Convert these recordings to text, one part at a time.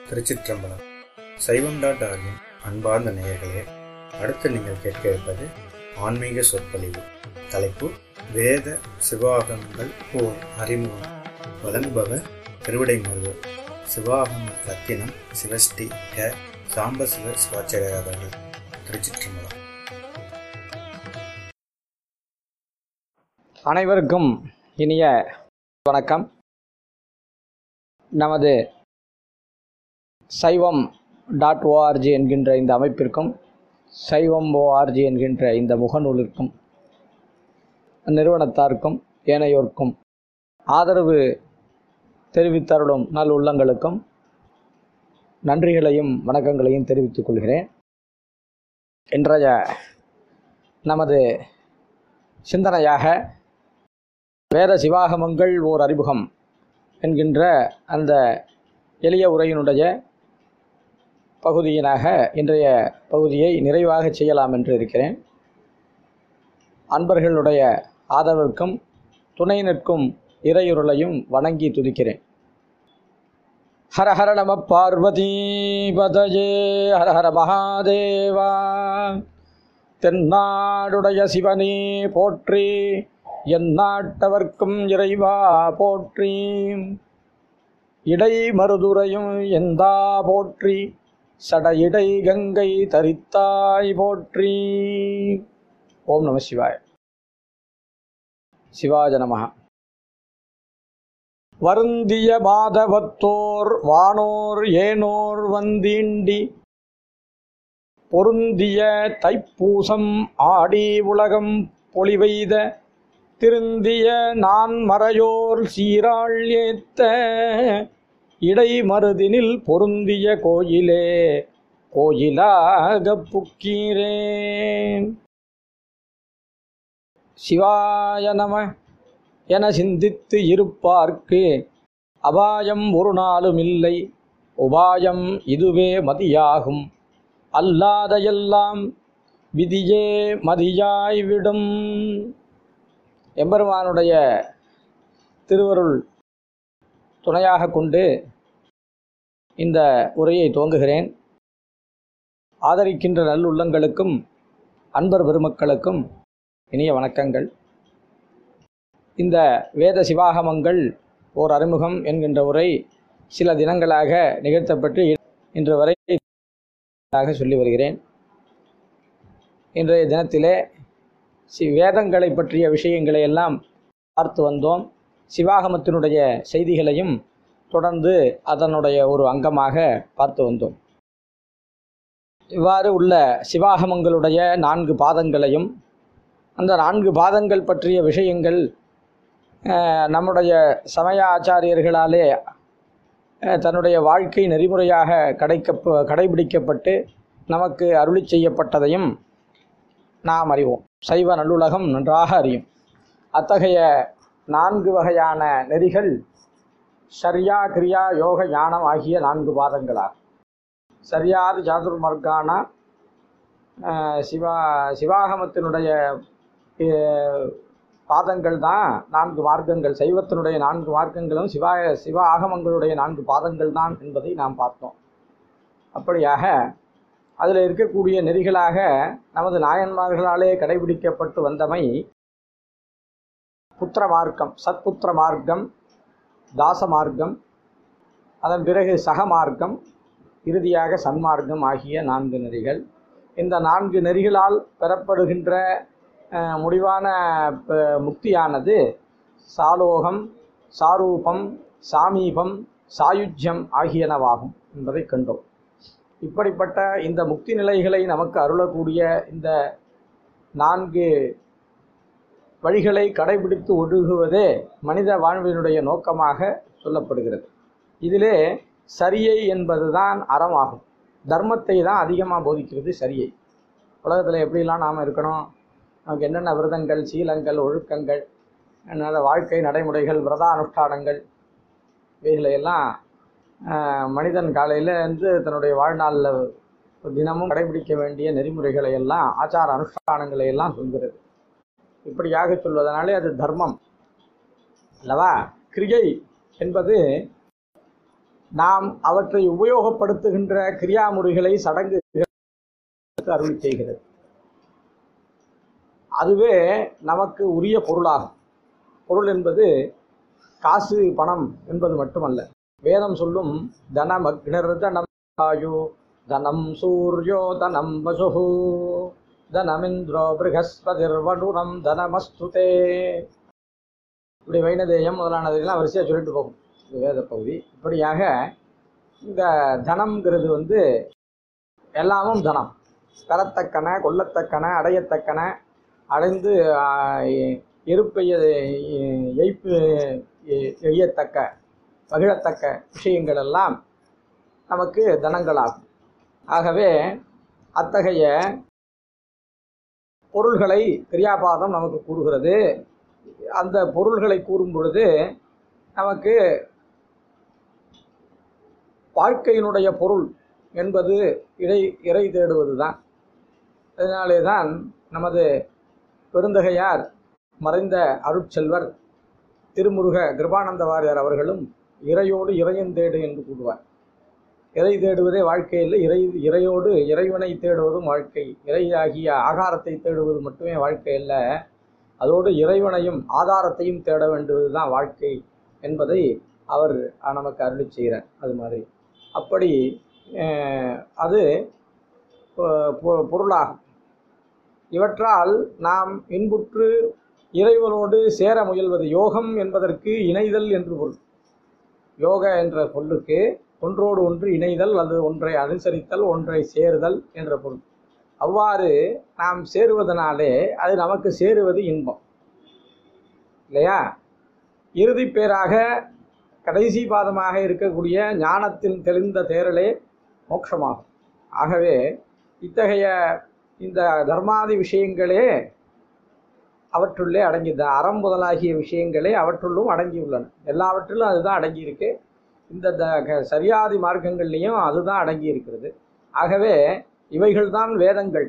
திருச்சிற்றம்பலம் சைவம் டாட் ஆர்கின் அன்பார்ந்த நேயர்களே அடுத்து நீங்கள் கேட்க இருப்பது ஆன்மீக சொற்பொழிவு தலைப்பு வேத சிவாகமங்கள் ஓர் அறிமுகம் வழங்குபவர் திருவிடை முருகர் சிவாகம ரத்தினம் சிவஸ்ரீ க சாம்பசிவ சிவாச்சாரியர் அவர்கள் திருச்சிற்றம்பலம் அனைவருக்கும் இனிய வணக்கம் நமது சைவம் டாட் ஓஆர்ஜி என்கின்ற இந்த அமைப்பிற்கும் சைவம் ஓஆர்ஜி என்கின்ற இந்த முகநூலிற்கும் நிறுவனத்தாருக்கும் ஏனையோர்க்கும் ஆதரவு தெரிவித்தருளும் நல் உள்ளங்களுக்கும் நன்றிகளையும் வணக்கங்களையும் தெரிவித்துக் கொள்கிறேன் இன்றைய நமது சிந்தனையாக வேத சிவாகமங்கள் ஓர் அறிமுகம் என்கின்ற அந்த எளிய உரையினுடைய பகுதியினாக இன்றைய பகுதியை நிறைவாக செய்யலாம் என்று இருக்கிறேன் அன்பர்களுடைய ஆதரவிற்கும் துணை நிற்கும் இறையுருளையும் வணங்கி துதிக்கிறேன் ஹர ஹர நம பார்வதி பதயே ஹர ஹர மகாதேவா தென்னாடுடைய சிவனே போற்றி எந்நாட்டவர்க்கும் இறைவா போற்றி இடை மருதுரையும் எந்தா போற்றி சட இடை கங்கை தரித்தாய் போற்றி ஓம் நம சிவாய சிவாஜ நம வருந்திய மாதவத்தோர் வானோர் ஏனோர் வந்தீண்டி பொருந்திய தைப்பூசம் ஆடி உலகம் பொலிவெய்த திருந்திய நான் மறையோர் சீராள் ஏத்த இடைமருதினில் பொருந்திய கோயிலே கோயிலாக புக்கீரேன் சிவாய நம என சிந்தித்து இருப்பார்க்கு அபாயம் ஒரு நாளும் இல்லை உபாயம் இதுவே மதியாகும் அல்லாத எல்லாம் விதியே மதியாய் விடும் எம்பெருமானுடைய திருவருள் துணையாக கொண்டு இந்த உரையை துவங்குகிறேன் ஆதரிக்கின்ற நல்லுள்ளங்களுக்கும் அன்பர் பெருமக்களுக்கும் இனிய வணக்கங்கள் இந்த வேத சிவாகமங்கள் ஓர் அறிமுகம் என்கின்ற உரை சில தினங்களாக நிகழ்த்தப்பட்டு இன்று வரை சொல்லி வருகிறேன் இன்றைய தினத்திலே சி வேதங்களை பற்றிய விஷயங்களை எல்லாம் பார்த்து வந்தோம் சிவாகமத்தினுடைய செய்திகளையும் தொடர்ந்து அதனுடைய ஒரு அங்கமாக பார்த்து வந்தோம் இவ்வாறு உள்ள சிவாகமங்களுடைய நான்கு பாதங்களையும் அந்த நான்கு பாதங்கள் பற்றிய விஷயங்கள் நம்முடைய சமய ஆச்சாரியர்களாலே தன்னுடைய வாழ்க்கை நெறிமுறையாக கடைக்க கடைபிடிக்கப்பட்டு நமக்கு அருளி செய்யப்பட்டதையும் நாம் அறிவோம் சைவ நல்லுலகம் நன்றாக அறியும் அத்தகைய நான்கு வகையான நெறிகள் சரியா கிரியா யோக ஞானம் ஆகிய நான்கு பாதங்களாகும் சரியாது சாதுர்மர்கானா சிவா சிவாகமத்தினுடைய பாதங்கள் தான் நான்கு மார்க்கங்கள் சைவத்தினுடைய நான்கு மார்க்கங்களும் சிவா சிவ ஆகமங்களுடைய நான்கு பாதங்கள் தான் என்பதை நாம் பார்த்தோம் அப்படியாக அதில் இருக்கக்கூடிய நெறிகளாக நமது நாயன்மார்களாலே கடைபிடிக்கப்பட்டு வந்தமை புத்திர மார்க்கம் சத்புத்திர மார்க்கம் தாச மார்க்கம் அதன் பிறகு சக மார்க்கம் இறுதியாக சன்மார்க்கம் ஆகிய நான்கு நெறிகள் இந்த நான்கு நெறிகளால் பெறப்படுகின்ற முடிவான முக்தியானது சாலோகம் சாரூபம் சாமீபம் சாயுஜ்யம் ஆகியனவாகும் என்பதை கண்டோம் இப்படிப்பட்ட இந்த முக்தி நிலைகளை நமக்கு அருளக்கூடிய இந்த நான்கு வழிகளை கடைபிடித்து ஒழுகுவதே மனித வாழ்வினுடைய நோக்கமாக சொல்லப்படுகிறது இதிலே சரியை என்பதுதான் அறமாகும் தர்மத்தை தான் அதிகமாக போதிக்கிறது சரியை உலகத்தில் எப்படிலாம் நாம் இருக்கணும் நமக்கு என்னென்ன விரதங்கள் சீலங்கள் ஒழுக்கங்கள் என்னென்ன வாழ்க்கை நடைமுறைகள் விரத அனுஷ்டானங்கள் இவைகளையெல்லாம் மனிதன் காலையில் இருந்து தன்னுடைய வாழ்நாளில் தினமும் கடைபிடிக்க வேண்டிய நெறிமுறைகளை எல்லாம் ஆச்சார அனுஷ்டானங்களை எல்லாம் சொல்கிறது இப்படியாக சொல்வதனாலே அது தர்மம் அல்லவா கிரியை என்பது நாம் அவற்றை உபயோகப்படுத்துகின்ற கிரியாமுறைகளை சடங்கு அருள் செய்கிறது அதுவே நமக்கு உரிய பொருளாகும் பொருள் என்பது காசு பணம் என்பது மட்டுமல்ல வேதம் சொல்லும் தனம் அக்னிர் தனம் ஆயு தனம் சூர்யோ தனம் வசுஹு தனமிந்திரோ பிருகஸ்பதிர்வடுரம் தனமஸ்துதே இப்படி வைணதேயம் முதலானதையெல்லாம் வரிசையாக சொல்லிட்டு போகும் இந்த வேத பகுதி இப்படியாக இந்த தனம்ங்கிறது வந்து எல்லாமும் தனம் பெறத்தக்கன கொல்லத்தக்கன அடையத்தக்கன அடைந்து இருப்பைய எய்ப்பு எய்யத்தக்க மகிழத்தக்க விஷயங்கள் எல்லாம் நமக்கு தனங்களாகும் ஆகவே அத்தகைய பொருள்களை கிரியாபாதம் நமக்கு கூறுகிறது அந்த பொருள்களை கூறும் பொழுது நமக்கு வாழ்க்கையினுடைய பொருள் என்பது இறை இறை தேடுவது தான் அதனாலே தான் நமது பெருந்தகையார் மறைந்த அருட்செல்வர் திருமுருக கிருபானந்த வாரியார் அவர்களும் இறையோடு இறையன் தேடு என்று கூறுவார் இறை தேடுவதே வாழ்க்கையில் இறை இறையோடு இறைவனை தேடுவதும் வாழ்க்கை இறையாகிய ஆகாரத்தை தேடுவது மட்டுமே வாழ்க்கை அல்ல அதோடு இறைவனையும் ஆதாரத்தையும் தேட வேண்டுவது தான் வாழ்க்கை என்பதை அவர் நமக்கு அருளி செய்கிறார் அது மாதிரி அப்படி அது பொருளாகும் இவற்றால் நாம் இன்புற்று இறைவனோடு சேர முயல்வது யோகம் என்பதற்கு இணைதல் என்று பொருள் யோக என்ற பொருளுக்கு ஒன்றோடு ஒன்று இணைதல் அல்லது ஒன்றை அனுசரித்தல் ஒன்றை சேருதல் என்ற பொருள் அவ்வாறு நாம் சேருவதனாலே அது நமக்கு சேருவது இன்பம் இல்லையா இறுதி பேராக கடைசி பாதமாக இருக்கக்கூடிய ஞானத்தில் தெளிந்த தேரலே மோட்சமாகும் ஆகவே இத்தகைய இந்த தர்மாதி விஷயங்களே அவற்றுள்ளே அடங்கி அறம் முதலாகிய விஷயங்களே அவற்றுள்ளும் அடங்கியுள்ளன எல்லாவற்றிலும் அதுதான் அடங்கியிருக்கு இந்த த சரியாதி மார்க்கங்கள்லேயும் அதுதான் அடங்கி இருக்கிறது ஆகவே இவைகள்தான் வேதங்கள்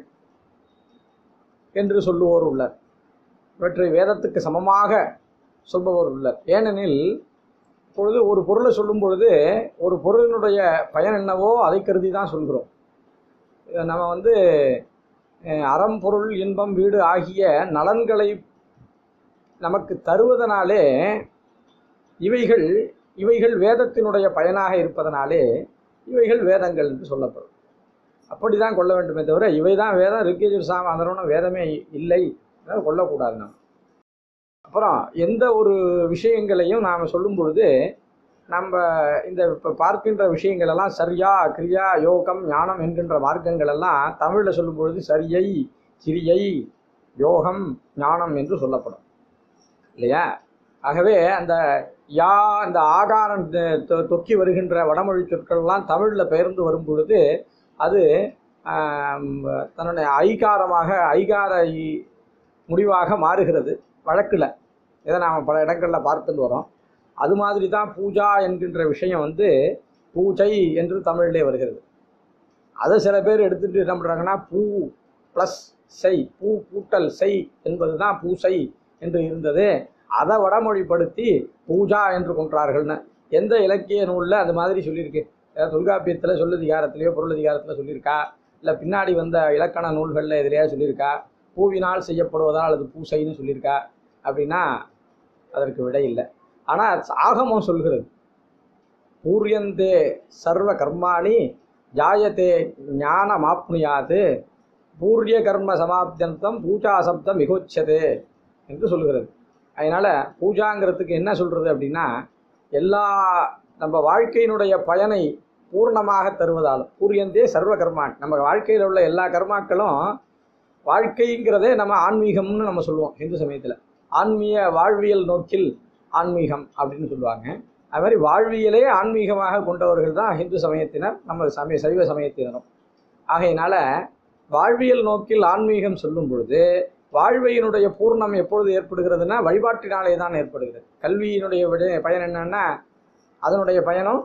என்று சொல்லுவோர் உள்ளர் இவற்றை வேதத்துக்கு சமமாக சொல்பவர் உள்ளர் ஏனெனில் இப்பொழுது ஒரு பொருளை சொல்லும் பொழுது ஒரு பொருளினுடைய பயன் என்னவோ அதை கருதி தான் சொல்கிறோம் நம்ம வந்து அறம் பொருள் இன்பம் வீடு ஆகிய நலன்களை நமக்கு தருவதனாலே இவைகள் இவைகள் வேதத்தினுடைய பயனாக இருப்பதனாலே இவைகள் வேதங்கள் என்று சொல்லப்படும் அப்படி தான் கொள்ள வேண்டுமே தவிர இவை தான் வேதம் ரிக்கேஜர் சாம அதனோட வேதமே இல்லை அதனால் கொள்ளக்கூடாது நாம் அப்புறம் எந்த ஒரு விஷயங்களையும் நாம் சொல்லும் பொழுது நம்ம இந்த இப்போ பார்க்கின்ற விஷயங்கள் எல்லாம் சரியா கிரியா யோகம் ஞானம் என்கின்ற மார்க்கங்கள் எல்லாம் தமிழில் சொல்லும் பொழுது சரியை கிரியை யோகம் ஞானம் என்று சொல்லப்படும் இல்லையா ஆகவே அந்த யா இந்த ஆகாரம் தொக்கி வருகின்ற வடமொழி சொற்கள்லாம் தமிழில் பெயர்ந்து வரும் பொழுது அது தன்னுடைய ஐகாரமாக ஐகார முடிவாக மாறுகிறது வழக்கில் இதை நாம் பல இடங்களில் பார்த்துட்டு வரோம் அது மாதிரி தான் பூஜா என்கின்ற விஷயம் வந்து பூஜை என்று தமிழிலே வருகிறது அதை சில பேர் எடுத்துகிட்டு என்ன பண்ணுறாங்கன்னா பூ ப்ளஸ் செய் பூ பூட்டல் செய் என்பது தான் பூசை என்று இருந்தது அதை வடமொழிப்படுத்தி பூஜா என்று கொன்றார்கள்னு எந்த இலக்கிய நூலில் அது மாதிரி சொல்லியிருக்கு தொல்காப்பியத்தில் சொல்லதிகாரத்திலேயோ பொருளதிகாரத்தில் சொல்லியிருக்கா இல்லை பின்னாடி வந்த இலக்கண நூல்களில் எதிலையா சொல்லியிருக்கா பூவினால் செய்யப்படுவதால் அது பூசைன்னு சொல்லியிருக்கா அப்படின்னா அதற்கு விடை இல்லை ஆனால் ஆகமம் சொல்கிறது பூரியந்தே சர்வ கர்மாணி ஜாயத்தே ஞான மாப்னுயாது பூரிய கர்ம சமாப்தியந்தம் பூஜா சப்தம் மிகோச்சது என்று சொல்கிறது அதனால் பூஜாங்கிறதுக்கு என்ன சொல்கிறது அப்படின்னா எல்லா நம்ம வாழ்க்கையினுடைய பயனை பூர்ணமாக தருவதாலும் பூரியந்தே சர்வ கர்மான் நம்ம வாழ்க்கையில் உள்ள எல்லா கர்மாக்களும் வாழ்க்கைங்கிறதே நம்ம ஆன்மீகம்னு நம்ம சொல்லுவோம் இந்து சமயத்தில் ஆன்மீக வாழ்வியல் நோக்கில் ஆன்மீகம் அப்படின்னு சொல்லுவாங்க அது மாதிரி வாழ்வியலே ஆன்மீகமாக கொண்டவர்கள் தான் ஹிந்து சமயத்தினர் நம்ம சமய சைவ சமயத்தினரும் ஆகையினால வாழ்வியல் நோக்கில் ஆன்மீகம் சொல்லும் பொழுது வாழ்வையினுடைய பூர்ணம் எப்பொழுது ஏற்படுகிறதுனா வழிபாட்டினாலே தான் ஏற்படுகிறது கல்வியினுடைய விட- பயன் என்னன்னா அதனுடைய பயனும்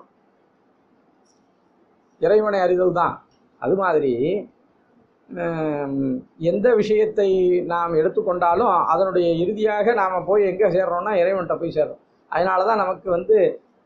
இறைவனை அறிதல் தான் அது மாதிரி ஹம், எந்த விஷயத்தை நாம் எடுத்துக்கொண்டாலும் அதனுடைய இறுதியாக நாம் போய் எங்கே சேர்றோம்னா இறைவன்கிட்ட போய் சேர்றோம் அதனால தான் நமக்கு வந்து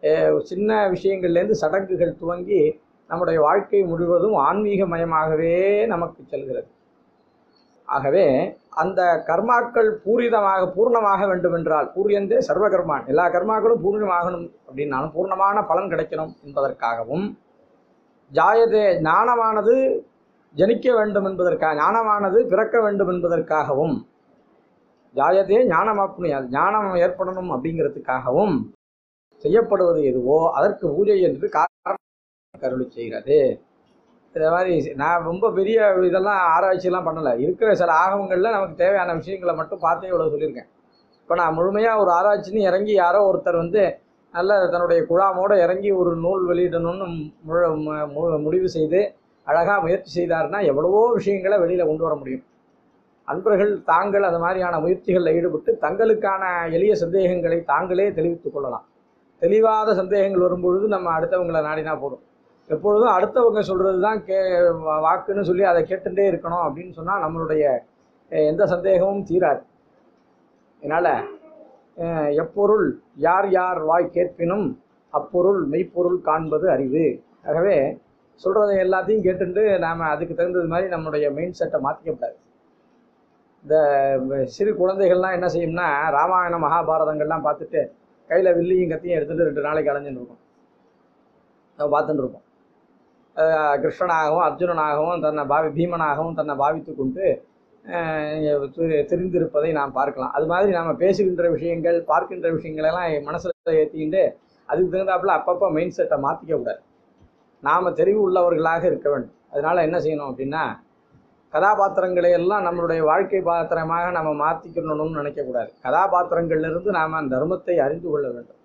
அஹ், சின்ன விஷயங்கள்லேருந்து சடங்குகள் துவங்கி நம்முடைய வாழ்க்கை முழுவதும் ஆன்மீகமயமாகவே நமக்கு செல்கிறது ஆகவே அந்த கர்மாக்கள் பூரிதமாக பூர்ணமாக வேண்டுமென்றால் பூரியந்தே சர்வ கர்மான் எல்லா கர்மாக்களும் பூர்ணமாகணும் அப்படின்னாலும் பூர்ணமான பலன் கிடைக்கணும் என்பதற்காகவும் ஜாயதே ஞானமானது ஜனிக்க வேண்டும் என்பதற்காக ஞானமானது பிறக்க வேண்டும் என்பதற்காகவும் ஜாயதே ஞானமாப்னு ஞானம் ஏற்படணும் அப்படிங்கிறதுக்காகவும் செய்யப்படுவது எதுவோ அதற்கு பூஜை என்று காரணம் கருளி செய்கிறது இந்த மாதிரி நான் ரொம்ப பெரிய இதெல்லாம் ஆராய்ச்சியெல்லாம் பண்ணலை இருக்கிற சில ஆகமங்களில் நமக்கு தேவையான விஷயங்களை மட்டும் பார்த்தே இவ்வளோ சொல்லியிருக்கேன் இப்போ நான் முழுமையாக ஒரு ஆராய்ச்சின்னு இறங்கி யாரோ ஒருத்தர் வந்து நல்ல தன்னுடைய குழாமோடு இறங்கி ஒரு நூல் வெளியிடணும்னு முழு மு- மு- முடிவு செய்து அழகாக முயற்சி செய்தாருன்னா எவ்வளவோ விஷயங்களை வெளியில் கொண்டு வர முடியும் அன்பர்கள் தாங்கள் அந்த மாதிரியான முயற்சிகளில் ஈடுபட்டு தங்களுக்கான எளிய சந்தேகங்களை தாங்களே தெளிவித்துக் கொள்ளலாம் தெளிவாத சந்தேகங்கள் வரும்பொழுது நம்ம அடுத்தவங்களை நாடினா போதும் எப்பொழுதும் அடுத்தவங்க சொல்கிறது தான் கே வா- வாக்குன்னு சொல்லி அதை கேட்டுட்டே இருக்கணும் அப்படின்னு சொன்னால் நம்மளுடைய அஹ், எந்த சந்தேகமும் தீராது அதனால் எப்பொருள் யார் யார் வாய் கேட்பினும் அப்பொருள் மெய்ப்பொருள் காண்பது அறிவு ஆகவே சொல்கிறத எல்லாத்தையும் கேட்டுட்டு நாம் அதுக்கு தகுந்தது மாதிரி நம்மளுடைய மெயின் செட்டை மாற்றிக்கக்கூடாது இந்த சிறு குழந்தைகள்லாம் என்ன செய்யும்னா ராமாயணம் மகாபாரதங்கள்லாம் பார்த்துட்டு கையில் வில்லையும் கத்தியும் எடுத்துகிட்டு ரெண்டு நாளைக்கு அலைஞ்சுட்டு இருக்கும் நம்ம பார்த்துட்டு இருப்போம் அஹ் கிருஷ்ணனாகவும் அர்ஜுனனாகவும் தன்னை பாவி பீமனாகவும் தன்னை பாவித்து கொண்டு அஹ் திரு- தெரிந்திருப்பதை நாம் பார்க்கலாம் அது மாதிரி நாம் பேசுகின்ற விஷயங்கள் பார்க்கின்ற விஷயங்களெல்லாம் மனசில் ஏற்றிக்கிட்டு அதுக்கு தகுந்தாப்புல அப்பப்போ மைண்ட் செட்டை மாற்றிக்க கூடாது நாம் தெரிவு உள்ளவர்களாக இருக்க வேண்டும் அதனால் என்ன செய்யணும் அப்படின்னா கதாபாத்திரங்களை எல்லாம் நம்மளுடைய வாழ்க்கை பாத்திரமாக நம்ம மாற்றிக்கணும்னு நினைக்கக்கூடாது கதாபாத்திரங்கள்லேருந்து நாம் தர்மத்தை அறிந்து கொள்ள வேண்டும்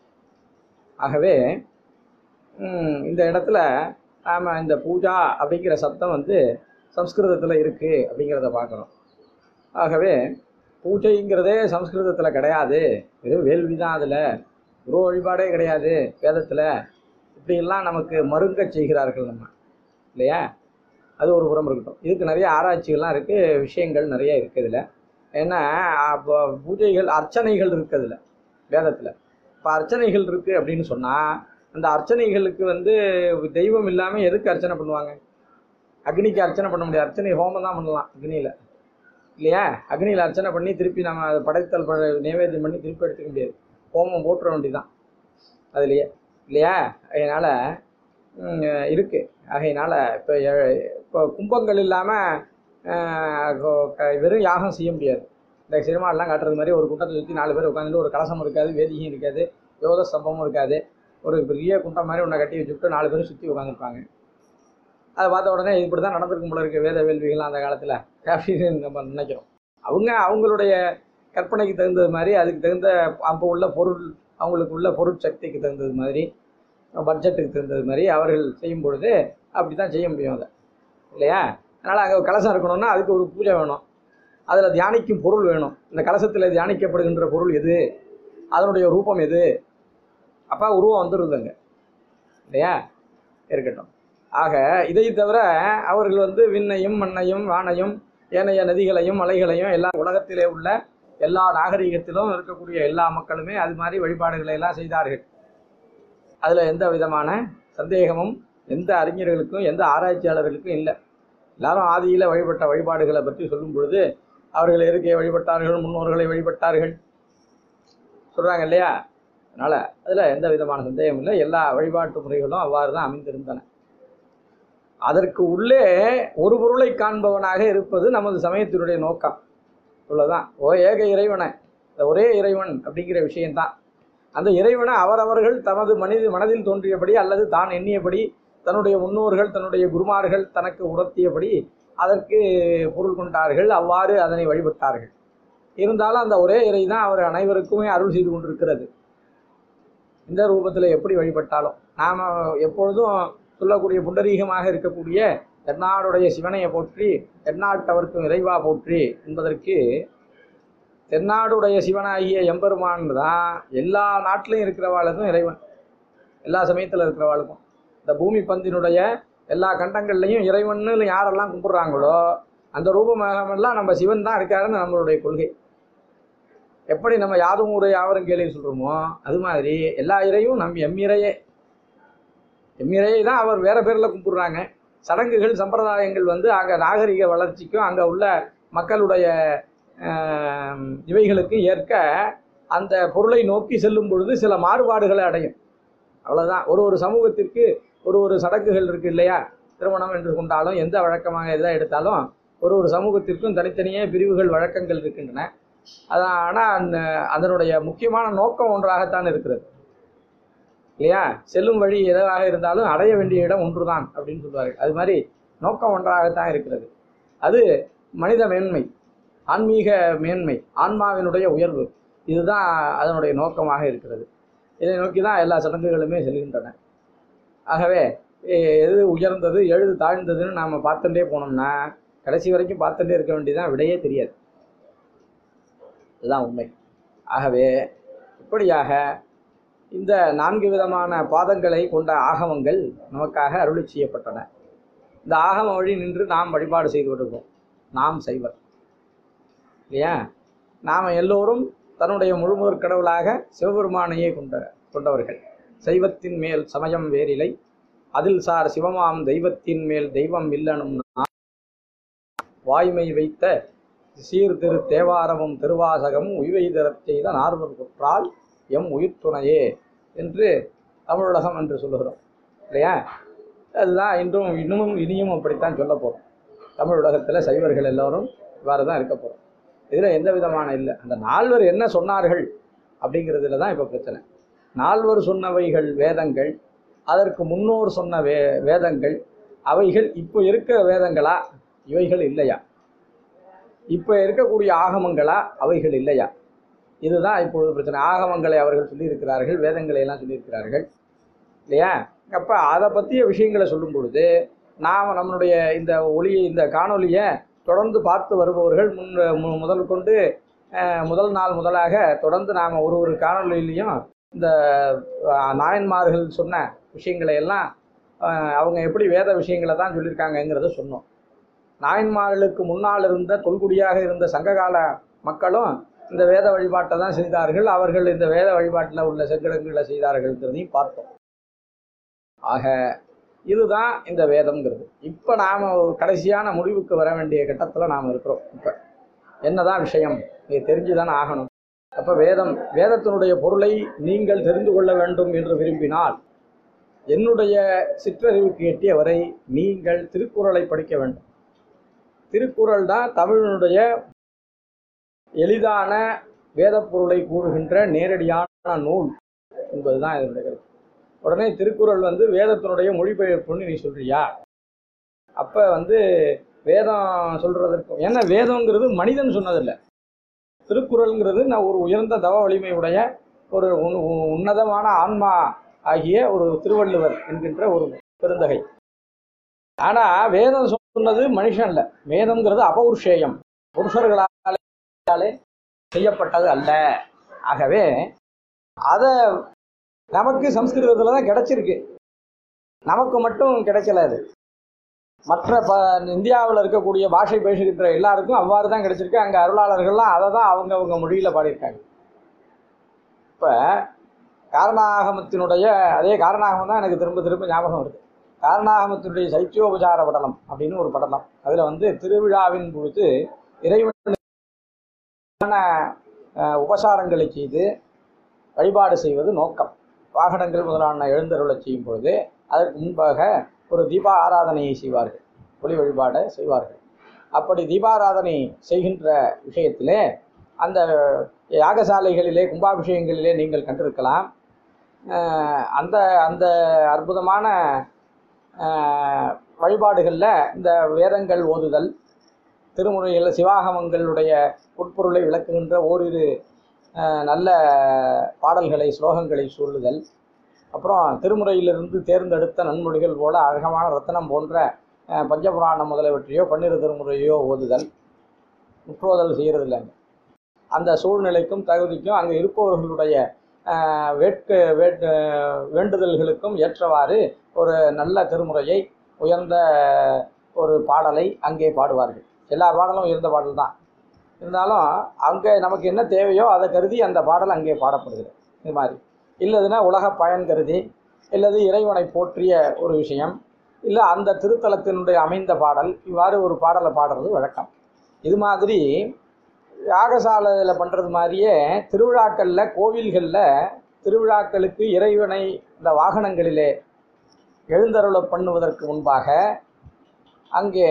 ஆகவே ம், இந்த இடத்துல நாம் இந்த பூஜா அப்படிங்கிற சப்தம் வந்து சம்ஸ்கிருதத்தில் இருக்குது அப்படிங்கிறத பார்க்குறோம் ஆகவே பூஜைங்கிறதே சம்ஸ்கிருதத்தில் கிடையாது வெறும் வேள்வி தான் அதில் குரு வழிபாடே கிடையாது வேதத்தில் இப்படியெல்லாம் நமக்கு மருங்கச் செய்கிறார்கள் நம்ம இல்லையா அது ஒரு புறம் இருக்கட்டும் இதுக்கு நிறைய ஆராய்ச்சிகள்லாம் இருக்குது விஷயங்கள் நிறைய இருக்குது இதில் ஏன்னா அப்போ பூஜைகள் அர்ச்சனைகள் இருக்குது அதில் வேதத்தில் இப்போ அர்ச்சனைகள் இருக்குது அப்படின்னு சொன்னால் அந்த அர்ச்சனைகளுக்கு வந்து தெய்வம் இல்லாமல் எதுக்கு அர்ச்சனை பண்ணுவாங்க அக்னிக்கு அர்ச்சனை பண்ண முடியாது அர்ச்சனை ஹோமம் தான் பண்ணலாம் அக்னியில் இல்லையா அக்னியில் அர்ச்சனை பண்ணி திருப்பி நம்ம அதை படைத்தல் ப நைவேத்தியம் பண்ணி திருப்பி எடுத்துக்க முடியாது ஹோமம் போட்டுற வேண்டியதான் அதுலேயே இல்லையா அதனால் இருக்குது ஆகையினால இப்போ இப்போ கும்பங்கள் இல்லாமல் வெறும் யாகம் செய்ய முடியாது இந்த சினிமாலாம் காட்டுறது மாதிரி ஒரு கூட்டத்தை சுற்றி நாலு பேர் உட்காந்துட்டு ஒரு கலசம் இருக்காது வேதியும் இருக்காது யோக ஸ்தம்பமும் இருக்காது ஒரு பெரிய குண்டம் மாதிரி ஒன்றை கட்டி வச்சுட்டு நாலு பேரும் சுற்றி உட்காந்துருப்பாங்க அதை பார்த்த உடனே இப்படி தான் நடந்திருக்கும் போல இருக்கு வேத வேள்விகள்லாம் அந்த காலத்தில் அப்படின்னு நம்ம நினைக்கிறோம் அவங்க அவங்களுடைய கற்பனைக்கு தகுந்தது மாதிரி அதுக்கு தகுந்த அப்போ உள்ள பொருள் அவங்களுக்கு உள்ள பொருட்சக்திக்கு தகுந்தது மாதிரி பட்ஜெட்டுக்கு தகுந்தது மாதிரி அவர்கள் செய்யும் பொழுது அப்படி தான் செய்ய முடியும் அதை இல்லையா அதனால் அங்கே கலசம் இருக்கணும்னா அதுக்கு ஒரு பூஜை வேணும் அதில் தியானிக்கும் பொருள் வேணும் இந்த கலசத்தில் தியானிக்கப்படுகின்ற பொருள் எது அதனுடைய ரூபம் எது அப்போ உருவம் வந்துடுதுங்க இல்லையா இருக்கட்டும் ஆக இதை தவிர அவர்கள் வந்து விண்ணையும் மண்ணையும் வானையும் ஏனைய நதிகளையும் மலைகளையும் எல்லா உலகத்திலே உள்ள எல்லா நாகரிகத்திலும் இருக்கக்கூடிய எல்லா மக்களுமே அது மாதிரி வழிபாடுகளை எல்லாம் செய்தார்கள் அதில் எந்த விதமான சந்தேகமும் எந்த அறிஞர்களுக்கும் எந்த ஆராய்ச்சியாளர்களுக்கும் இல்லை எல்லாரும் ஆதியில் வழிபட்ட வழிபாடுகளை பற்றி சொல்லும் பொழுது அவர்கள் இயற்கையை வழிபட்டார்கள் முன்னோர்களை வழிபட்டார்கள் சொல்கிறாங்க இல்லையா அதனால் அதில் எந்த விதமான சந்தேகம் இல்லை எல்லா வழிபாட்டு முறைகளும் அவ்வாறு தான் அமைந்திருந்தன அதற்கு உள்ளே ஒரு பொருளை காண்பவனாக இருப்பது நமது சமயத்தினுடைய நோக்கம் இவ்வளோதான் ஓ ஏக இறைவனை இந்த ஒரே இறைவன் அப்படிங்கிற விஷயம்தான் அந்த இறைவனை அவரவர்கள் தமது மனித மனதில் தோன்றியபடி அல்லது தான் எண்ணியபடி தன்னுடைய முன்னோர்கள் தன்னுடைய குருமார்கள் தனக்கு உணர்த்தியபடி அதற்கு பொருள் கொண்டார்கள் அவ்வாறு அதனை வழிபட்டார்கள் இருந்தாலும் அந்த ஒரே இறை தான் அவர் அனைவருக்குமே அருள் செய்து கொண்டிருக்கிறது இந்த ரூபத்தில் எப்படி வழிபட்டாலும் நாம் எப்பொழுதும் சொல்லக்கூடிய புண்டரீகமாக இருக்கக்கூடிய தென்னாடுடைய சிவனையை போற்றி தென்னாட்டவர்க்கும் இறைவா போற்றி என்பதற்கு தென்னாடுடைய சிவனாகிய எம்பெருமான் தான் எல்லா நாட்டிலையும் இருக்கிறவாளுக்கும் இறைவன் எல்லா சமயத்தில் இருக்கிறவாளுக்கும் இந்த பூமி பந்தினுடைய எல்லா கண்டங்கள்லையும் இறைவன்னு யாரெல்லாம் கும்பிட்றாங்களோ அந்த ரூபமாகமெல்லாம் நம்ம சிவன் தான் இருக்காருன்னு நம்மளுடைய கொள்கை எப்படி நம்ம யாதும் ஊரை யாவரும் கேள்வி சொல்கிறோமோ அது மாதிரி எல்லா இறையும் நம் எம்மிறையே எம்மிறையை தான் அவர் வேற பேரில் கும்பிடுறாங்க சடங்குகள் சம்பிரதாயங்கள் வந்து அங்கே நாகரிக வளர்ச்சிக்கும் அங்கே உள்ள மக்களுடைய ஆம், இவைகளுக்கு ஏற்க அந்த பொருளை நோக்கி செல்லும் பொழுது சில மாறுபாடுகளை அடையும் அவ்வளவுதான் ஒரு ஒரு சமூகத்திற்கு ஒரு ஒரு சடங்குகள் இருக்கு இல்லையா திருமணம் என்று கொண்டாலும் எந்த வழக்கமாக எதை எடுத்தாலும் ஒரு ஒரு சமூகத்திற்கும் தனித்தனியே பிரிவுகள் வழக்கங்கள் இருக்கின்றன அதான் ஆனால் அதனுடைய முக்கியமான நோக்கம் ஒன்றாகத்தான் இருக்கிறது இல்லையா செல்லும் வழி எதுவாக இருந்தாலும் அடைய வேண்டிய இடம் ஒன்றுதான் அப்படின்னு சொல்லுவார்கள் அது மாதிரி நோக்கம் ஒன்றாகத்தான் இருக்கிறது அது மனித மேன்மை ஆன்மீக மேன்மை ஆன்மாவினுடைய உயர்வு இதுதான் அதனுடைய நோக்கமாக இருக்கிறது இதை நோக்கி தான் எல்லா சடங்குகளுமே செல்கின்றன ஆகவே எ- எது உயர்ந்தது எழுது தாழ்ந்ததுன்னு நாம் பார்த்துட்டே போனோம்னா கடைசி வரைக்கும் பார்த்துட்டே இருக்க வேண்டியதான் விடையே தெரியாது இதுதான் உண்மை ஆகவே இப்படியாக இந்த நான்கு விதமான பாதங்களை கொண்ட ஆகமங்கள் நமக்காக அருளி செய்யப்பட்டன இந்த ஆகம வழி நின்று நாம் வழிபாடு செய்து கொண்டிருக்கோம் நாம் செய்வர் இல்லையா நாம் எல்லோரும் தன்னுடைய முழுமுதற் கடவுளாக சிவபெருமானையே கொண்ட கொண்டவர்கள் சைவத்தின் மேல் சமயம் வேறிலை அதில் சார் சிவமாம் தெய்வத்தின் மேல் தெய்வம் இல்லனும் நான் வாய்மை வைத்த சீர் திரு தேவாரமும் திருவாசகமும் உய்வை தரச் செய்த நார்வர் குற்றால் எம் உயிர் துணையே என்று தமிழுலகம் என்று சொல்லுகிறோம் இல்லையா அதுதான் இன்றும் இன்னமும் இனியும் அப்படித்தான் சொல்ல போகிறோம் தமிழ் உலகத்தில் சைவர்கள் எல்லோரும் இவ்வாறு தான் இருக்க போகிறோம் இதில் எந்த விதமான இல்லை அந்த நால்வர் என்ன சொன்னார்கள் அப்படிங்கிறதுல தான் இப்போ பிரச்சனை நால்வர் சொன்னவைகள் வேதங்கள் அதற்கு முன்னோர் சொன்ன வே வேதங்கள் அவைகள் இப்போ இருக்கிற வேதங்களா இவைகள் இல்லையா இப்போ இருக்கக்கூடிய ஆகமங்களா அவைகள் இல்லையா இதுதான் இப்பொழுது பிரச்சனை ஆகமங்களை அவர்கள் சொல்லியிருக்கிறார்கள் வேதங்களை எல்லாம் சொல்லியிருக்கிறார்கள் இல்லையா அப்போ அதை பற்றிய விஷயங்களை சொல்லும் பொழுது நாம் நம்மளுடைய இந்த ஒளியை இந்த காணொளியை தொடர்ந்து பார்த்து வருபவர்கள் முன் மு- முதல் கொண்டு அஹ், முதல் நாள் முதலாக தொடர்ந்து நாம் ஒரு ஒரு காணொளியிலையும் இந்த அஹ், நாயன்மார்கள் சொன்ன விஷயங்களை எல்லாம் அஹ், அவங்க எப்படி வேத விஷயங்களை தான் சொல்லியிருக்காங்கங்கிறத சொன்னோம் நாயன்மார்களுக்கு முன்னால் இருந்த தொல்குடியாக இருந்த சங்ககால மக்களும் இந்த வேத வழிபாட்டை தான் செய்தார்கள் அவர்கள் இந்த வேத வழிபாட்டில் உள்ள செங்கடங்களை செய்தார்கள்ங்கிறதையும் பார்த்தோம் ஆக இதுதான் இந்த வேதம்ங்கிறது இப்போ நாம் ஒரு கடைசியான முடிவுக்கு வர வேண்டிய கட்டத்தில் நாம் இருக்கிறோம் இப்போ என்னதான் விஷயம் இது தெரிஞ்சு தானே ஆகணும் அப்போ வேதம் வேதத்தினுடைய பொருளை நீங்கள் தெரிந்து கொள்ள வேண்டும் என்று விரும்பினால் என்னுடைய சிற்றறிவுக்கு எட்டிய வரை நீங்கள் திருக்குறளை படிக்க வேண்டும் திருக்குறள் தான் தமிழினுடைய எளிதான வேதப் பொருளை கூறுகின்ற நேரடியான நூல் என்பதுதான் இதனுடைய கருத்து உடனே திருக்குறள் வந்து வேதத்தினுடைய மொழிபெயர்ப்புன்னு நீ சொல்றியா அப்ப வந்து வேதம் சொல்றதற்கு ஏன்னா வேதம்ங்கிறது மனிதன் சொன்னதில்லை திருக்குறள்ங்கிறது நான் ஒரு உயர்ந்த தவ வலிமையுடைய ஒரு உன்- உன் உன்னதமான ஆன்மா ஆகிய ஒரு திருவள்ளுவர் என்கின்ற ஒரு பெருந்தகை ஆனா வேதம் சொன்னது மனுஷன் இல்ல வேதம்ங்கிறது அபௌருஷேயம் புருஷர்களாலே செய்யப்பட்டது அல்ல ஆகவே அத நமக்கு சம்ஸ்கிருதத்துல தான் கிடைச்சிருக்கு நமக்கு மட்டும் கிடைக்கல அது மற்ற ப இந்தியாவில் இருக்கக்கூடிய பாஷை பேசுகின்ற எல்லாருக்கும் அவ்வாறு தான் கிடைச்சிருக்கு அங்கே அருளாளர்கள்லாம் அதை தான் அவங்க அவங்க மொழியில் பாடியிருக்காங்க இப்போ காரணாகமத்தினுடைய அதே காரணாகமம் தான் எனக்கு திரும்ப திரும்ப ஞாபகம் வருது காரணாகமத்தினுடைய சைத்தியோபசார படலம் அப்படின்னு ஒரு படலம் அதில் வந்து திருவிழாவின் பொழுது இறைவன் அஹ், உபசாரங்களை செய்து வழிபாடு செய்வது நோக்கம் வாகனங்கள் முதலான எழுந்தருளச் செய்யும் பொழுது அதற்கு முன்பாக ஒரு தீபா ஆராதனையை செய்வார்கள் ஒளி வழிபாடை செய்வார்கள் அப்படி தீபாராதனை செய்கின்ற விஷயத்திலே அந்த யாகசாலைகளிலே கும்பாபிஷேகங்களிலே நீங்கள் கண்டிருக்கலாம் அஹ் அந்த அந்த அற்புதமான அஹ், வழிபாடுகளில் இந்த வேதங்கள் ஓதுதல் திருமுறைகள் சிவாகமங்களுடைய உட்பொருளை விளக்குகின்ற ஓரிரு அஹ், நல்ல பாடல்களை ஸ்லோகங்களை சொல்லுதல் அப்புறம் திருமுறையிலிருந்து தேர்ந்தெடுத்த நன்மொழிகள் போல அழகமான ரத்தனம் போன்ற அஹ், பஞ்சபுராணம் முதலியவற்றையோ பன்னிரு திருமுறையோ ஓதுதல் முற்றோதல் செய்கிறது இல்லைங்க அந்த சூழ்நிலைக்கும் தகுதிக்கும் அங்கே இருப்பவர்களுடைய அஹ், வேட்க வேட் வேண்டுதல்களுக்கும் ஏற்றவாறு ஒரு நல்ல திருமுறையை உயர்ந்த ஒரு பாடலை அங்கே பாடுவார்கள் எல்லா பாடலும் உயர்ந்த பாடல் தான் இருந்தாலும் அங்கே நமக்கு என்ன தேவையோ அதை கருதி அந்த பாடல் அங்கே பாடப்படுகிறது இது மாதிரி இல்லதுன்னா உலக பயன் கருதி இல்லது இறைவனை போற்றிய ஒரு விஷயம் இல்லை அந்த திருத்தலத்தினுடைய அமைந்த பாடல் இவ்வாறு ஒரு பாடலை பாடுறது வழக்கம் இது மாதிரி யாகசாலையில் பண்ணுறது மாதிரியே திருவிழாக்களில் கோவில்களில் திருவிழாக்களுக்கு இறைவனை இந்த வாகனங்களிலே எழுந்தருள பண்ணுவதற்கு முன்பாக அங்கே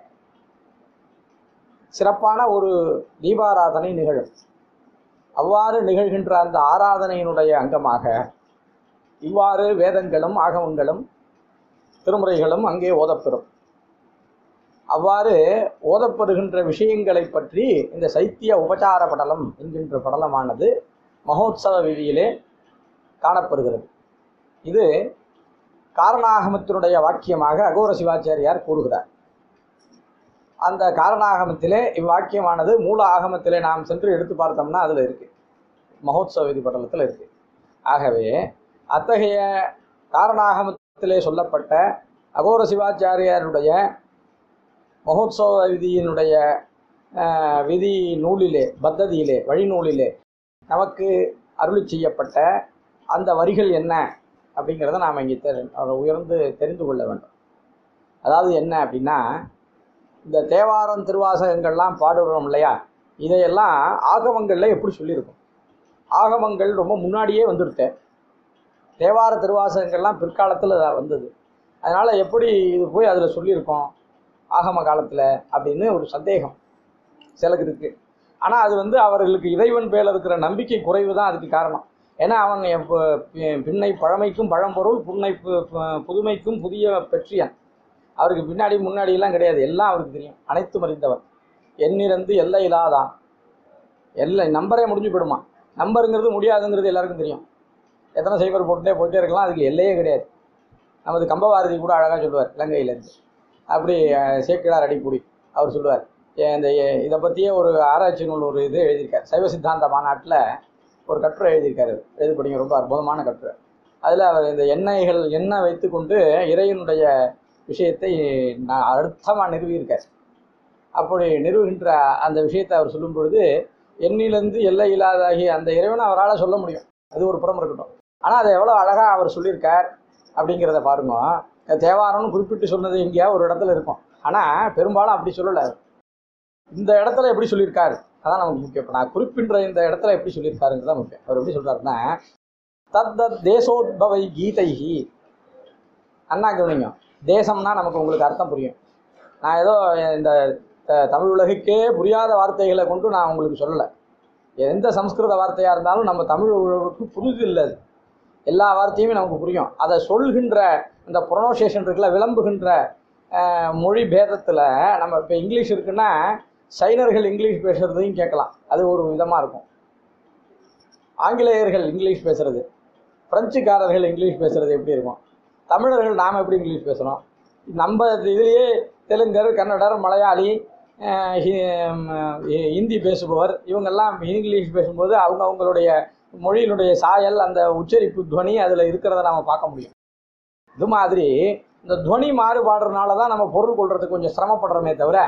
சிறப்பான ஒரு தீபாராதனை நிகழும் அவ்வாறு நிகழ்கின்ற அந்த ஆராதனையினுடைய அங்கமாக இவ்வாறு வேதங்களும் ஆகமங்களும் திருமுறைகளும் அங்கே ஓதப்பெறும் அவ்வாறு ஓதப்படுகின்ற விஷயங்களை பற்றி இந்த சைத்திய உபச்சார படலம் என்கின்ற படலமானது மகோத்சவ விதியிலே காணப்படுகிறது இது காரணாகமத்தினுடைய வாக்கியமாக அகோர சிவாச்சாரியார் கூறுகிறார் அந்த காரணாகமத்திலே இவ்வாக்கியமானது மூல ஆகமத்திலே நாம் சென்று எடுத்து பார்த்தோம்னா அதில் இருக்கு மகோத்சவ விதி படலத்தில் இருக்கு ஆகவே அத்தகைய காரணாகமத்திலே சொல்லப்பட்ட அகோர சிவாச்சாரியாருடைய மகோத்சவ விதியினுடைய அஹ், விதி நூலிலே பத்ததியிலே வழிநூலிலே நமக்கு அருளி செய்யப்பட்ட அந்த வரிகள் என்ன அப்படிங்கிறத நாம் இங்கே தெரி உயர்ந்து தெரிந்து கொள்ள வேண்டும் அதாவது என்ன அப்படின்னா இந்த தேவாரம் திருவாசகங்கள்லாம் பாடுறோம் இல்லையா இதையெல்லாம் ஆகமங்களில் எப்படி சொல்லியிருக்கும் ஆகமங்கள் ரொம்ப முன்னாடியே வந்துடுத்தேன் தேவார திருவாசகங்கள்லாம் பிற்காலத்தில் வந்தது அதனால் எப்படி இது போய் அதில் சொல்லியிருக்கோம் ஆகம காலத்தில் அப்படின்னு ஒரு சந்தேகம் சிலருக்கு இருக்கு ஆனால் அது வந்து அவர்களுக்கு இறைவன் பேரில் இருக்கிற நம்பிக்கை குறைவு தான் அதுக்கு காரணம் ஏன்னா அவன் எப்ப- பி- பின்னை பழமைக்கும் பழம்பொருள் புன்னை பு- பு- புதுமைக்கும் புதிய பெற்றியன் அவருக்கு பின்னாடி முன்னாடி எல்லாம் கிடையாது எல்லாம் அவருக்கு தெரியும் அனைத்தும் அறிந்தவர் எண்ணிறந்து எல்லை இல்லாதான் எல்லை நம்பரே முடிஞ்சு போயிடுமா நம்பருங்கிறது முடியாதுங்கிறது எல்லாருக்கும் தெரியும் எத்தனை சைபர் போட்டுட்டே போயிட்டே இருக்கலாம் அதுக்கு எல்லையே கிடையாது நமது கம்பபாரதி கூட அழகாக சொல்லுவார் இலங்கையிலேருந்து அப்படி அஹ், சேக்கிழார் அடிப்பொடி அவர் சொல்லுவார் ஏ- இந்த எ- இதை பற்றியே ஒரு ஆராய்ச்சி நூல் ஒரு இது எழுதியிருக்கார் சைவ சித்தாந்த மாநாட்டில் ஒரு கட்டுரை எழுதியிருக்காரு எழுதி படிங்க ரொம்ப அற்புதமான கட்டுரை அதில் அவர் இந்த எண்ணெய்கள் எண்ணெய் வைத்துக்கொண்டு இறைவனுடைய விஷயத்தை நான் அழுத்தமாக நிறுவியிருக்கார் அப்படி நிறுவுகின்ற அந்த விஷயத்தை அவர் சொல்லும் பொழுது எண்ணிலிருந்து எல்லை இல்லாதாகிய அந்த இறைவனை அவரால் சொல்ல முடியும் அது ஒரு புறம் இருக்கட்டும் ஆனால் அதை எவ்வளோ அழகாக அவர் சொல்லியிருக்கார் அப்படிங்கிறத பாருங்க இந்த தேவாரம்னு குறிப்பிட்டு சொன்னது எங்கேயா ஒரு இடத்துல இருக்கும் ஆனால் பெரும்பாலும் அப்படி சொல்லலை இந்த இடத்துல எப்படி சொல்லியிருக்காரு அதான் நமக்கு முக்கியம் இப்போ நான் குறிப்பின்ற இந்த இடத்துல எப்படி சொல்லியிருக்காருங்கிறது தான் முக்கியம் அவர் எப்படி சொல்றாருன்னா தத்தத் தேசோத்பவை கீதைஹி அண்ணா கவனிங்க தேசம்னா நமக்கு உங்களுக்கு அர்த்தம் புரியும் நான் ஏதோ இந்த த- தமிழ் உலகுக்கே புரியாத வார்த்தைகளை கொண்டு நான் உங்களுக்கு சொல்லலை எந்த சம்ஸ்கிருத வார்த்தையாக இருந்தாலும் நம்ம தமிழ் உலகுக்கு புரிது இல்லை அது எல்லா வார்த்தையுமே நமக்கு புரியும் அதை சொல்கின்ற இந்த ப்ரொனோசியேஷன் இருக்குல்ல விளம்புகின்ற அஹ், மொழி பேதத்தில் நம்ம இப்போ இங்கிலீஷ் இருக்குன்னா சைனர்கள் இங்கிலீஷ் பேசுகிறதையும் கேட்கலாம் அது ஒரு விதமாக இருக்கும் ஆங்கிலேயர்கள் இங்கிலீஷ் பேசுறது பிரெஞ்சுக்காரர்கள் இங்கிலீஷ் பேசுறது எப்படி இருக்கும் தமிழர்கள் நாம் எப்படி இங்கிலீஷ் பேசுகிறோம் நம்ம இதுலேயே தெலுங்கர் கன்னடர் மலையாளி அஹ், ஹி- ம், ஹி- ஹிந்தி பேசுபவர் இவங்கெல்லாம் இங்கிலீஷ் பேசும்போது அவங்க அவங்களுடைய மொழியினுடைய சாயல் அந்த உச்சரிப்பு துவனி அதில் இருக்கிறத நாம் பார்க்க முடியும் இது மாதிரி இந்த துவனி மாறுபாடுறதுனால தான் நம்ம பொருள் கொள்றதுக்கு கொஞ்சம் சிரமப்படுறோமே தவிர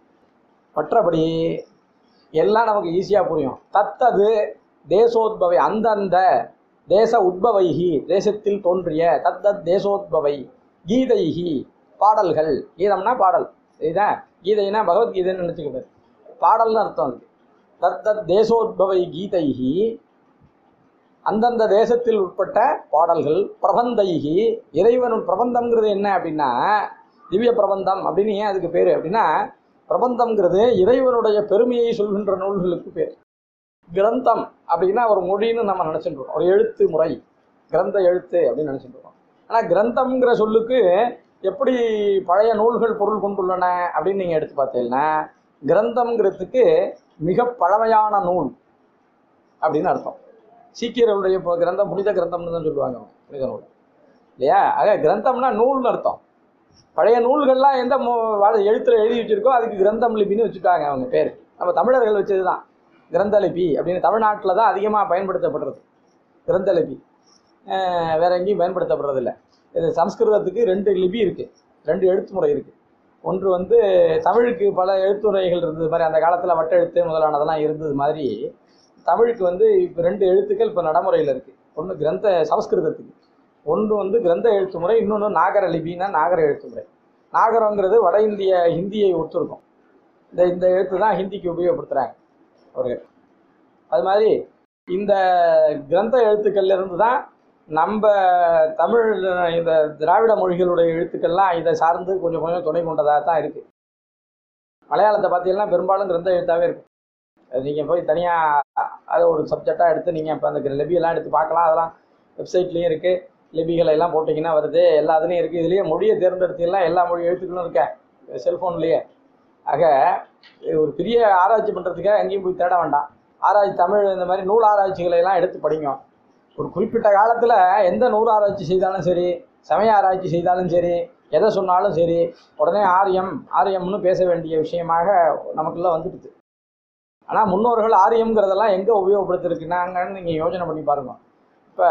மற்றபடி எல்லாம் நமக்கு ஈஸியாக புரியும் தத்தது தேசோத்பவை அந்தந்த தேச உத்பவைகி தேசத்தில் தோன்றிய தத்தத் தேசோத்பவை கீதைஹி பாடல்கள் கீதம்னா பாடல் இதுதான் கீதைனா பகவத்கீதைன்னு நினச்சிக்கிட்டார் பாடல்னு அர்த்தம் அதுக்கு தத்தத் தேசோத்பவை கீதைஹி அந்தந்த தேசத்தில் உட்பட்ட பாடல்கள் பிரபந்தைகி இறைவன் பிரபந்தம்ங்கிறது என்ன அப்படின்னா திவ்ய பிரபந்தம் அப்படின்னு ஏன் அதுக்கு பேர் அப்படின்னா பிரபந்தம்ங்கிறது இறைவனுடைய பெருமையை சொல்கின்ற நூல்களுக்கு பேர் கிரந்தம் அப்படின்னா ஒரு மொழின்னு நம்ம நினச்சிட்டு இருக்கோம் ஒரு எழுத்து முறை கிரந்த எழுத்து அப்படின்னு நினச்சிட்டு இருக்கோம் ஆனால் கிரந்தம்ங்கிற சொல்லுக்கு எப்படி பழைய நூல்கள் பொருள் கொண்டுள்ளன அப்படின்னு நீங்கள் எடுத்து பார்த்தீங்கன்னா கிரந்தம்ங்கிறதுக்கு மிக பழமையான நூல் அப்படின்னு அர்த்தம் சீக்கியர்களுடைய இப்போ கிரந்தம் புனித கிரந்தம்னு தான் சொல்லுவாங்க அவங்க, புனித நூல் இல்லையா ஆக கிரந்தம்னா நூல்னு அர்த்தம் பழைய நூல்கள்லாம் எந்த மு- வா- எழுத்துல எழுதி வச்சிருக்கோ அதுக்கு கிரந்தம் லிபின்னு வச்சுட்டாங்க அவங்க பேர் நம்ம தமிழர்கள் வச்சது தான் கிரந்த லிபி அப்படின்னு தமிழ்நாட்டில் தான் அதிகமாக பயன்படுத்தப்படுறது கிரந்த லிபி அஹ் வேற எங்கேயும் பயன்படுத்தப்படுறதில்ல இது சம்ஸ்கிருதத்துக்கு ரெண்டு லிபி இருக்குது ரெண்டு எழுத்து முறை இருக்குது ஒன்று வந்து தமிழுக்கு பல எழுத்துரைகள் இருந்தது மாதிரி அந்த காலத்தில் வட்டெழுத்து முதலானதெல்லாம் இருந்தது மாதிரி தமிழுக்கு வந்து இப்போ ரெண்டு எழுத்துக்கள் இப்போ நடைமுறையில் இருக்குது ஒன்று கிரந்த சமஸ்கிருதத்துக்கு ஒன்று வந்து கிரந்த எழுத்து முறை இன்னொன்று நாகர லிபின்னா நாகர எழுத்து முறை நாகரங்கிறது வட இந்திய ஹிந்தியை ஒத்துருக்கும் இந்த இந்த எழுத்து தான் ஹிந்திக்கு உபயோகப்படுத்துகிறாங்க ஒரு அது மாதிரி இந்த கிரந்த எழுத்துக்கள்ல இருந்து தான் நம்ம தமிழ் இந்த திராவிட மொழிகளுடைய எழுத்துக்கள்லாம் இதை சார்ந்து கொஞ்சம் கொஞ்சம் துணை கொண்டதாக தான் இருக்குது மலையாளத்தை பார்த்தீங்கன்னா பெரும்பாலும் கிரந்த எழுத்தாகவே இருக்கும் அது நீங்கள் போய் தனியாக அதை ஒரு சப்ஜெக்டாக எடுத்து நீங்கள் இப்போ அந்த லிபியெல்லாம் எடுத்து பார்க்கலாம் அதெல்லாம் வெப்சைட்லேயும் இருக்குது லிபிகளை எல்லாம் போட்டிங்கன்னா வருது எல்லா இதுலேயும் இருக்குது இதுலேயே மொழியை தேர்ந்தெடுத்தீங்கன்னா எல்லா மொழி எழுத்துக்களும் இருக்க செல்ஃபோன்லேயே ஆக இது ஒரு பெரிய ஆராய்ச்சி பண்ணுறதுக்காக எங்கேயும் போய் தேட வேண்டாம் ஆராய்ச்சி தமிழ் இந்த மாதிரி நூல் ஆராய்ச்சிகளை எல்லாம் எடுத்து படிங்க ஒரு குறிப்பிட்ட காலத்தில் எந்த நூல் ஆராய்ச்சி செய்தாலும் சரி சமய ஆராய்ச்சி செய்தாலும் சரி எதை சொன்னாலும் சரி உடனே ஆரியம் ஆரியம்னு பேச வேண்டிய விஷயமாக நமக்குள்ள வந்துடுது ஆனால் முன்னோர்கள் ஆரியம்ங்கிறதெல்லாம் எங்கே உபயோகப்படுத்திருக்குனாங்கன்னு நீங்கள் யோசனை பண்ணி பாருங்க இப்போ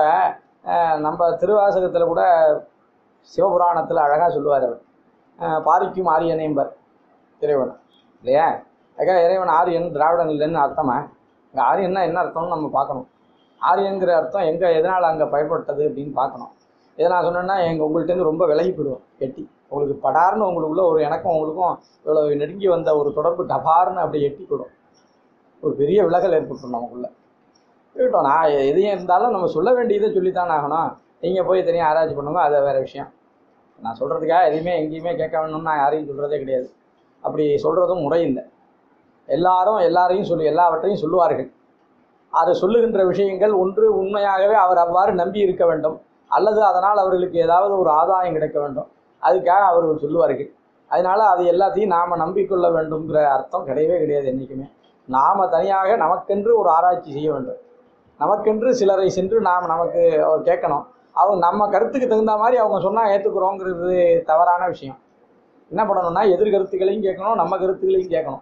நம்ம திருவாசகத்தில் கூட சிவபுராணத்தில் அழகாக சொல்லுவார் அவர் அஹ், பாரிக்கும் ஆரியனேம்பர் இறைவன் இல்லையா அதுக்காக இறைவன் ஆரியன் திராவிடன் இல்லைன்னு அர்த்தமா இங்கே ஆரியன்னா என்ன அர்த்தம்னு நம்ம பார்க்கணும் ஆரியங்கிற அர்த்தம் எங்கே எதனால் அங்கே பயன்பட்டது அப்படின்னு பார்க்கணும் இதை நான் சொன்னேன்னா எங்கள் உங்கள்கிட்டருந்து ரொம்ப விலகி போயிடுவோம் எட்டி உங்களுக்கு படார்னு உங்களுக்குள்ள ஒரு எனக்கும் உங்களுக்கும் இவ்வளோ நெருங்கி வந்த ஒரு தொடர்பு டபார்னு அப்படி எட்டி போயிடும் ஒரு பெரிய விலகல் ஏற்பட்டுரும் நமக்குள்ள இருக்கட்டும் நான் எதையும் இருந்தாலும் நம்ம சொல்ல வேண்டியதை சொல்லித்தானே ஆகணும் நீங்கள் போய் தனியாக ஆராய்ச்சி பண்ணுங்க அது வேறு விஷயம் நான் சொல்கிறதுக்காக எதையுமே எங்கேயுமே கேட்க வேணும்னு நான் யாரையும் சொல்கிறதே கிடையாது அப்படி சொல்கிறதும் முறை இல்லை எல்லாரும் எல்லாரையும் சொல்லி எல்லாவற்றையும் சொல்லுவார்கள் அது சொல்லுகின்ற விஷயங்கள் ஒன்று உண்மையாகவே அவர் அவ்வாறு நம்பி இருக்க வேண்டும் அல்லது அதனால் அவர்களுக்கு ஏதாவது ஒரு ஆதாயம் கிடைக்க வேண்டும் அதுக்காக அவர்கள் சொல்லுவார்கள் அதனால அது எல்லாத்தையும் நாம் நம்பிக்கொள்ள வேண்டும்ங்கிற அர்த்தம் கிடையவே கிடையாது என்றைக்குமே நாம் தனியாக நமக்கென்று ஒரு ஆராய்ச்சி செய்ய வேண்டும் நமக்கென்று சிலரை சென்று நாம் நமக்கு அவர் கேட்கணும் அவங்க நம்ம கருத்துக்கு தகுந்த மாதிரி அவங்க சொன்னால் ஏற்றுக்குறோங்கிறது தவறான விஷயம் என்ன பண்ணணும்னா எதிர் கருத்துக்களையும் கேட்கணும் நம்ம கருத்துக்களையும் கேட்கணும்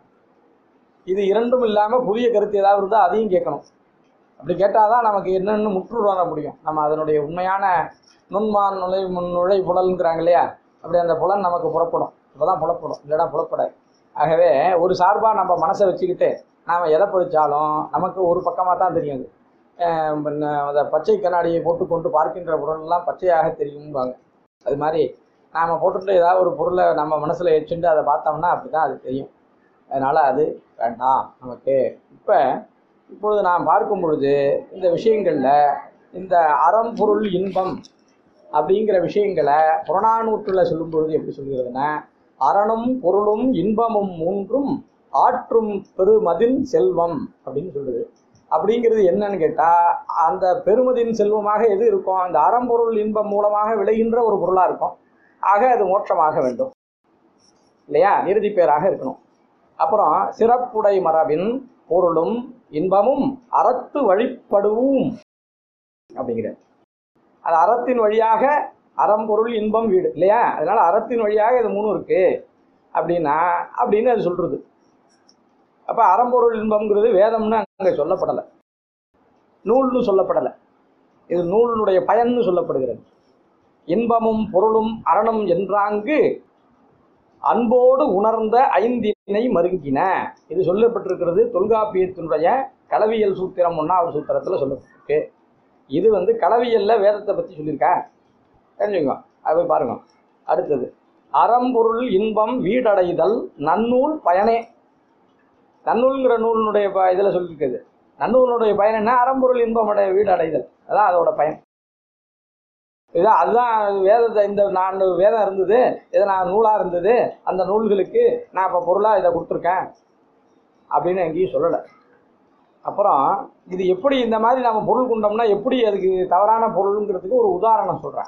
இது இரண்டும் இல்லாமல் புதிய கருத்து ஏதாவது இருந்தால் அதையும் கேட்கணும் அப்படி கேட்டால் தான் நமக்கு என்னென்னு முற்று வர முடியும் நம்ம அதனுடைய உண்மையான நுண்மான் நுழை முன் நுழை புலன்கிறாங்க இல்லையா அப்படி அந்த புலன் நமக்கு புறப்படும் இப்போ தான் புலப்படும் இல்லைனா புலப்படாது ஆகவே ஒரு சார்பாக நம்ம மனசை வச்சுக்கிட்டு நாம் எதை படித்தாலும் நமக்கு ஒரு பக்கமாக தான் தெரியும் அது அஹ் பின்ன அந்த பச்சை கண்ணாடியை போட்டுக்கொண்டு பார்க்கின்ற பொருளெல்லாம் பச்சையாக தெரியும்பாங்க அது மாதிரி நாம் போட்டுட்டு ஏதாவது ஒரு பொருளை நம்ம மனசில் வச்சுட்டு அதை பார்த்தோம்னா அப்படி தான் அது தெரியும் அதனால் அது வேண்டாம் நமக்கு இப்போ இப்பொழுது நாம் பார்க்கும் பொழுது இந்த விஷயங்களில் இந்த அறம் பொருள் இன்பம் அப்படிங்கிற விஷயங்களை புறநானூற்றில் சொல்லும் பொழுது எப்படி சொல்கிறதுன்னா அறனும் பொருளும் இன்பமும் மூன்றும் ஆற்றும் பெருமதின் செல்வம் அப்படின்னு சொல்லுது அப்படிங்கிறது என்னன்னு கேட்டால் அந்த பெருமதின் செல்வமாக எது இருக்கும் அந்த அறம்பொருள் இன்பம் மூலமாக விளைகின்ற ஒரு பொருளாக இருக்கும் ஆக அது மோட்சமாக வேண்டும் இல்லையா இறுதி பேராக இருக்கணும் அப்புறம் சிறப்புடை மரபின் பொருளும் இன்பமும் அறத்து வழிபடுவும் அப்படிங்கிற அது அறத்தின் வழியாக அறம் பொருள் இன்பம் வீடு இல்லையா அதனால அறத்தின் வழியாக இது மூணு இருக்கு அப்படின்னா அப்படின்னு அது சொல்றது அப்ப அறம்பொருள் இன்பம்ங்கிறது வேதம்னு அங்கே சொல்லப்படலை நூல்னு சொல்லப்படலை இது நூலினுடைய பயன்னு சொல்லப்படுகிறது இன்பமும் பொருளும் அறணும் என்றாங்கு அன்போடு உணர்ந்த ஐந்தினை மருங்கின இது சொல்லப்பட்டிருக்கிறது தொல்காப்பியத்தினுடைய களவியல் சூத்திரம் ஒன்றாவது சூத்திரத்தில் சொல்லப்பட்டிருக்கு இது வந்து களவியல்ல வேதத்தை பற்றி சொல்லியிருக்கா தெரிஞ்சுங்க அது போய் பாருங்க அடுத்தது அறம்பொருள் இன்பம் வீடடைதல் நன்னூல் பயனே நன்னூல்ங்கிற நூலினுடைய ப இதில் சொல்லியிருக்குது நன்னூலினுடைய பயன் என்ன அறம்பொருள் இன்பமுடைய வீடு அடைதல் அதான் அதோட பயன் இதான் அதுதான் வேதத்தை இந்த நான் வேதம் இருந்தது இதை நான் நூலாக இருந்தது அந்த நூல்களுக்கு நான் இப்போ பொருளாக இதை கொடுத்துருக்கேன் அப்படின்னு எங்கேயும் சொல்லலை அப்புறம் இது எப்படி இந்த மாதிரி நம்ம பொருள் கொண்டோம்னா எப்படி அதுக்கு தவறான பொருளுங்கிறதுக்கு ஒரு உதாரணம் சொல்கிறேன்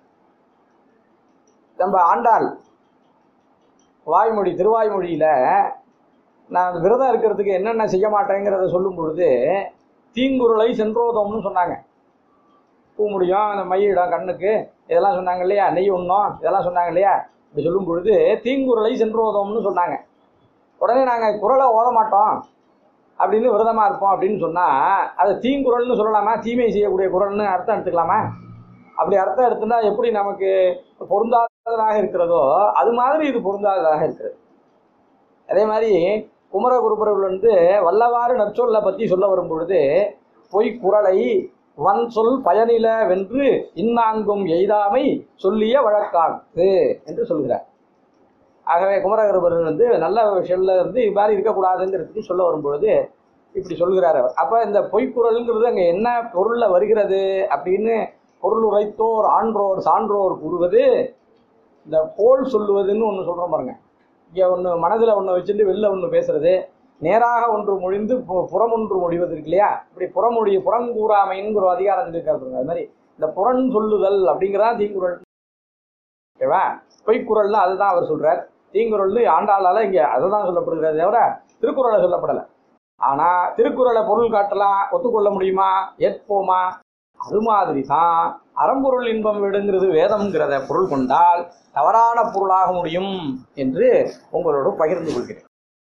நம்ம ஆண்டாள் வாய்மொழி திருவாய்மொழியில் நான் விரதம் இருக்கிறதுக்கு என்னென்ன செய்ய மாட்டேங்கிறத சொல்லும் பொழுது தீங்குருளை சென்றோதோம்னு சொன்னாங்க பூ முடியும் அந்த மையிடம் கண்ணுக்கு இதெல்லாம் சொன்னாங்க இல்லையா நெய் உண்ணும் இதெல்லாம் சொன்னாங்க இல்லையா இப்படி சொல்லும் பொழுது தீங்குருளை சென்றோதோம்னு சொன்னாங்க உடனே நாங்கள் குரலை ஓத மாட்டோம் அப்படின்னு விரதமாக இருப்போம் அப்படின்னு சொன்னால் அது தீங்குரல்னு சொல்லலாமா தீமை செய்யக்கூடிய குரல்னு அர்த்தம் எடுத்துக்கலாமா அப்படி அர்த்தம் எடுத்துனா எப்படி நமக்கு பொருந்தாத பொருந்தாததாக இருக்கிறதோ அது மாதிரி இது பொருந்தாததாக இருக்கிறது அதே மாதிரி குமரகுருபரர்கள் வந்து வல்லவாறு நற்சொல்லை பற்றி சொல்ல வரும் பொழுது பொய் குரலை வன் சொல் பயனில வென்று இன்னாங்கும் எய்தாமை சொல்லிய வழக்காக்கு என்று சொல்கிறார் ஆகவே குமரகுருபரர் வந்து நல்ல விஷயம்ல இருந்து இது மாதிரி இருக்கக்கூடாதுங்கிறதுக்கு சொல்ல வரும் பொழுது இப்படி சொல்கிறார் அவர் அப்போ இந்த பொய்க்குரல்ங்கிறது அங்கே என்ன பொருளில் வருகிறது அப்படின்னு பொருள் உரைத்தோர் ஆன்றோர் சான்றோர் கூறுவது இந்த போல் சொல்லுவதுன்னு ஒன்று சொல்கிறோம் பாருங்க இங்கே ஒன்று மனதில் ஒன்று வச்சுட்டு வெளில ஒன்று பேசுறது நேராக ஒன்று மொழிந்து பு- புறம் ஒன்று மொழிவது இருக்கு இல்லையா இப்படி புறமொழி புறங்கூறாமைன்னு ஒரு அதிகாரம் இருக்காரு பாருங்க அது மாதிரி இந்த புறன் சொல்லுதல் அப்படிங்கிறதா தீங்குறள் ஓகேவா பொய்க்குறள்னு அதுதான் அவர் சொல்றார் தீங்குறள்னு ஆண்டாளால இங்கே அதை தான் சொல்லப்படுகிறது தவிர திருக்குறளை சொல்லப்படலை ஆனா திருக்குறளை பொருள் காட்டலாம் ஒத்துக்கொள்ள முடியுமா ஏற்போமா அது மாதிரி தான் அறம்பொருள் இன்பம் விடுங்கிறது வேதம்ங்கிறத பொருள் கொண்டால் தவறான பொருளாக முடியும் என்று உங்களோடு பகிர்ந்து கொள்கிறேன்